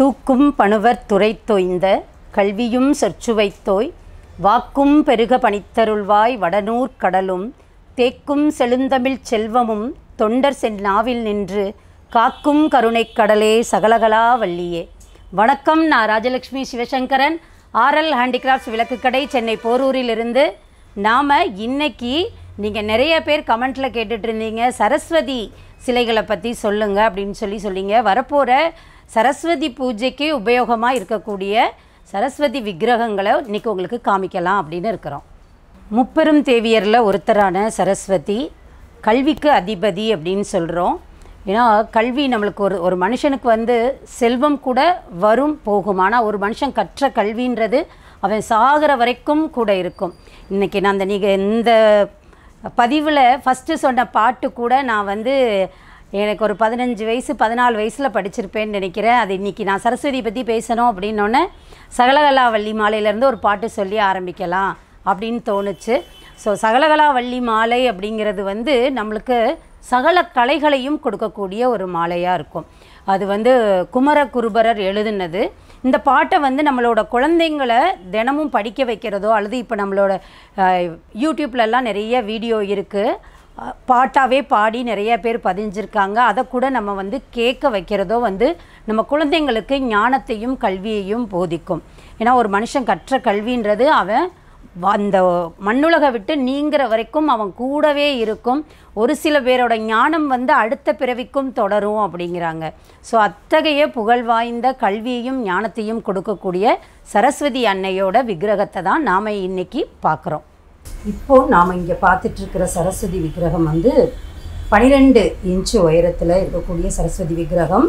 தூக்கும் பணுவர் துறை தோய்ந்த கல்வியும் சொற்சுவைத்தோய் வாக்கும் பெருக பணித்தருள்வாய் வடநூற் கடலும் தேக்கும் செழுந்தமிழ்ச் செல்வமும் தொண்டர் செந்நாவில் நின்று காக்கும் கருணைக் கடலே சகலகலா வள்ளியே வணக்கம் நான் ராஜலக்ஷ்மி சிவசங்கரன் ஆர்எல் ஹேண்டிகிராஃப்ட்ஸ் விளக்குக்கடை சென்னை போரூரிலிருந்து நாம் இன்னைக்கு நீங்கள் நிறைய பேர் கமெண்ட்டில் கேட்டுட்டு இருந்தீங்க சரஸ்வதி சிலைகளை பற்றி சொல்லுங்க அப்படின்னு சொல்லி சொல்லிங்க வரப்போகிற சரஸ்வதி பூஜைக்கு உபயோகமாக இருக்கக்கூடிய சரஸ்வதி விக்கிரகங்களை இன்னைக்கு உங்களுக்கு காமிக்கலாம் அப்படின்னு இருக்கிறோம் முப்பெரும் தேவியரில் ஒருத்தரான சரஸ்வதி கல்விக்கு அதிபதி அப்படின்னு சொல்கிறோம் ஏன்னா கல்வி நம்மளுக்கு ஒரு ஒரு மனுஷனுக்கு வந்து செல்வம் கூட வரும் போகும் ஆனால் ஒரு மனுஷன் கற்ற கல்வின்றது அவன் சாகிற வரைக்கும் கூட இருக்கும் இன்றைக்கி நான் அந்த நீங்கள் இந்த பதிவில் ஃபஸ்ட்டு சொன்ன பாட்டு கூட நான் வந்து எனக்கு ஒரு பதினஞ்சு வயசு பதினாலு வயசில் படிச்சிருப்பேன்னு நினைக்கிறேன் அது இன்றைக்கி நான் சரஸ்வதி பற்றி பேசணும் அப்படின்னோடனே சகலகலா வள்ளி மாலையிலேருந்து ஒரு பாட்டு சொல்லி ஆரம்பிக்கலாம் அப்படின்னு தோணுச்சு ஸோ சகலகலா வள்ளி மாலை அப்படிங்கிறது வந்து நம்மளுக்கு சகல கலைகளையும் கொடுக்கக்கூடிய ஒரு மாலையாக இருக்கும் அது வந்து குமரகுருபரர் எழுதுனது இந்த பாட்டை வந்து நம்மளோட குழந்தைங்களை தினமும் படிக்க வைக்கிறதோ அல்லது இப்போ நம்மளோட அஹ், யூடியூப்லலாம் நிறைய வீடியோ இருக்குது பாட்டாகவே பாடி நிறைய பேர் பதிஞ்சிருக்காங்க அதை கூட நம்ம வந்து கேட்க வைக்கிறதோ வந்து நம்ம குழந்தைங்களுக்கு ஞானத்தையும் கல்வியையும் போதிக்கும் ஏன்னா ஒரு மனுஷன் கற்ற கல்வின்றது அவன் வ- அந்த மண்ணுலகை விட்டு நீங்கிற வரைக்கும் அவன் கூடவே இருக்கும் ஒரு சில பேரோட ஞானம் வந்து அடுத்த பிறவிக்கும் தொடரும் அப்படிங்கிறாங்க ஸோ அத்தகைய புகழ் வாய்ந்த கல்வியையும் ஞானத்தையும் கொடுக்கக்கூடிய சரஸ்வதி அன்னையோட விக்கிரகத்தை தான் நாம் இன்னைக்கு பார்க்குறோம் இப்போ நாம் இங்கே பார்த்துட்டு இருக்கிற சரஸ்வதி விக்கிரகம் வந்து பனிரெண்டு இன்ச்சு உயரத்தில் இருக்கக்கூடிய சரஸ்வதி விக்கிரகம்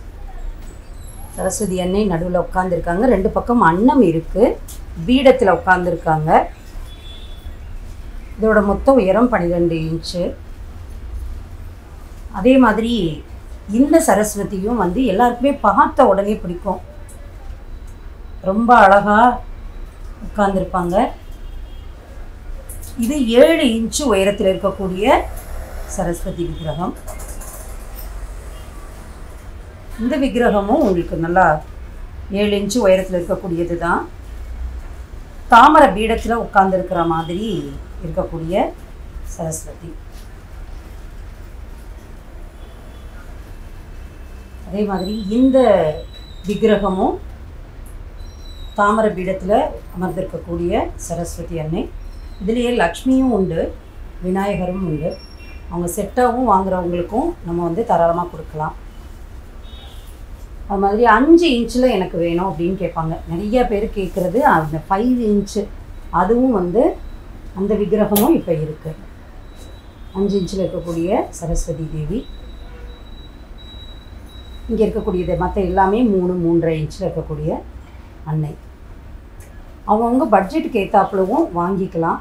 சரஸ்வதி அன்னை நடுவில் உட்காந்துருக்காங்க ரெண்டு பக்கம் அன்னம் இருக்குது பீடத்தில் உட்காந்துருக்காங்க இதோட மொத்த உயரம் பன்னிரெண்டு இன்ச்சு அதே மாதிரி இந்த சரஸ்வதியும் வந்து எல்லாருக்குமே பார்த்த உடனே பிடிக்கும் ரொம்ப அழகாக உட்காந்துருப்பாங்க இது ஏழு இன்ச்சு உயரத்தில் இருக்கக்கூடிய சரஸ்வதி விக்கிரகம் இந்த விக்கிரகமும் உங்களுக்கு நல்லா ஏழு இன்ச்சு உயரத்தில் இருக்கக்கூடியது தான் தாமரை பீடத்தில் உட்கார்ந்துருக்கிற மாதிரி இருக்கக்கூடிய சரஸ்வதி அதே மாதிரி இந்த விக்கிரகமும் தாமரை பீடத்தில் அமர்ந்திருக்கக்கூடிய சரஸ்வதி அன்னை இதுலேயே லக்ஷ்மியும் உண்டு விநாயகரும் உண்டு அவங்க செட்டாகவும் வாங்குறவங்களுக்கும் நம்ம வந்து தாராளமாக கொடுக்கலாம் அது மாதிரி அஞ்சு இன்ச்சில் எனக்கு வேணும் அப்படின்னு கேட்பாங்க நிறைய பேர் கேட்குறது அந்த ஃபைவ் இன்ச்சு அதுவும் வந்து அந்த விக்கிரகமும் இப்போ இருக்குது அஞ்சு இன்ச்சில் இருக்கக்கூடிய சரஸ்வதி தேவி இங்கே இருக்கக்கூடியது மற்ற எல்லாமே மூணு மூன்றரை இன்ச்சில் இருக்கக்கூடிய அன்னை அவங்கவுங்க பட்ஜெட்டுக்கு ஏற்றாப்புலவும் வாங்கிக்கலாம்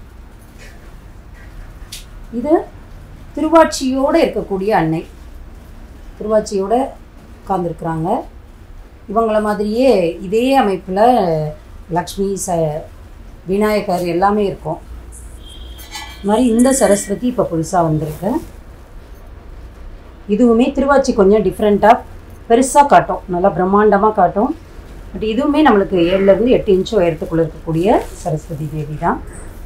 இது திருவாட்சியோடு இருக்கக்கூடிய அன்னை திருவாட்சியோட உட்காந்துருக்குறாங்க இவங்கள மாதிரியே இதே அமைப்பில் லக்ஷ்மி ச விநாயகர் எல்லாமே இருக்கும் இது மாதிரி இந்த சரஸ்வதி இப்போ புதுசாக வந்திருக்கு இதுவுமே திருவாச்சி கொஞ்சம் டிஃப்ரெண்ட்டாக பெருசாக காட்டும் நல்லா பிரம்மாண்டமாக காட்டும் பட் இதுவுமே நம்மளுக்கு ஏழுலேருந்து எட்டு இன்ச்சு உயரத்துக்குள்ளே இருக்கக்கூடிய சரஸ்வதி தேவி தான்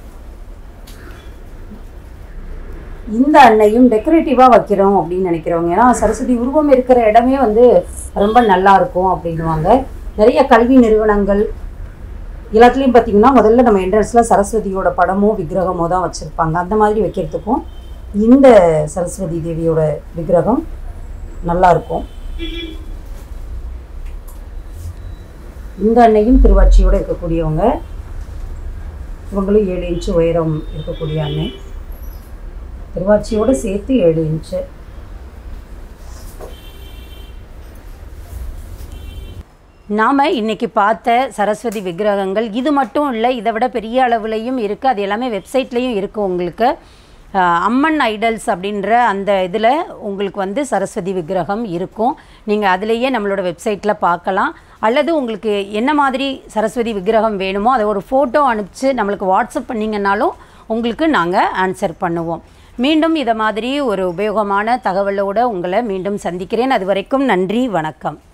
இந்த அன்னையும் டெக்கரேட்டிவாக வைக்கிறோம் அப்படின்னு நினைக்கிறவங்க ஏன்னா சரஸ்வதி உருவம் இருக்கிற இடமே வந்து ரொம்ப நல்லா இருக்கும் அப்படின்வாங்க நிறைய கல்வி நிறுவனங்கள் எல்லாத்துலேயும் பார்த்தீங்கன்னா முதல்ல நம்ம என்ட்ரன்ஸில் சரஸ்வதியோட படமோ விக்கிரகமோ தான் வச்சுருப்பாங்க அந்த மாதிரி வைக்கிறதுக்கும் இந்த சரஸ்வதி தேவியோட விக்கிரகம் நல்லா இருக்கும் இந்த அன்னையும் திருவாட்சியோடு இருக்கக்கூடியவங்க இவங்களும் ஏழு இன்ச்சு உயரம் இருக்கக்கூடிய அன்னை திருவாச்சியோடு சேர்த்து ஏழு இன்ச்சு நாம் இன்னைக்கு பார்த்த சரஸ்வதி விக்கிரகங்கள் இது மட்டும் இல்லை இதை விட பெரிய அளவுலையும் இருக்குது அது எல்லாமே வெப்சைட்லேயும் இருக்குது உங்களுக்கு அஹ், அம்மன் ஐடல்ஸ் அப்படின்ற அந்த இதில் உங்களுக்கு வந்து சரஸ்வதி விக்கிரகம் இருக்கும் நீங்கள் அதிலேயே நம்மளோட வெப்சைட்டில் பார்க்கலாம் அல்லது உங்களுக்கு என்ன மாதிரி சரஸ்வதி விக்கிரகம் வேணுமோ அதை ஒரு ஃபோட்டோ அனுப்பிச்சு நம்மளுக்கு வாட்ஸ்அப் பண்ணிங்கன்னாலும் உங்களுக்கு நாங்கள் ஆன்சர் பண்ணுவோம் மீண்டும் இதை மாதிரி ஒரு உபயோகமான தகவலோடு உங்களை மீண்டும் சந்திக்கிறேன் அது வரைக்கும் நன்றி வணக்கம்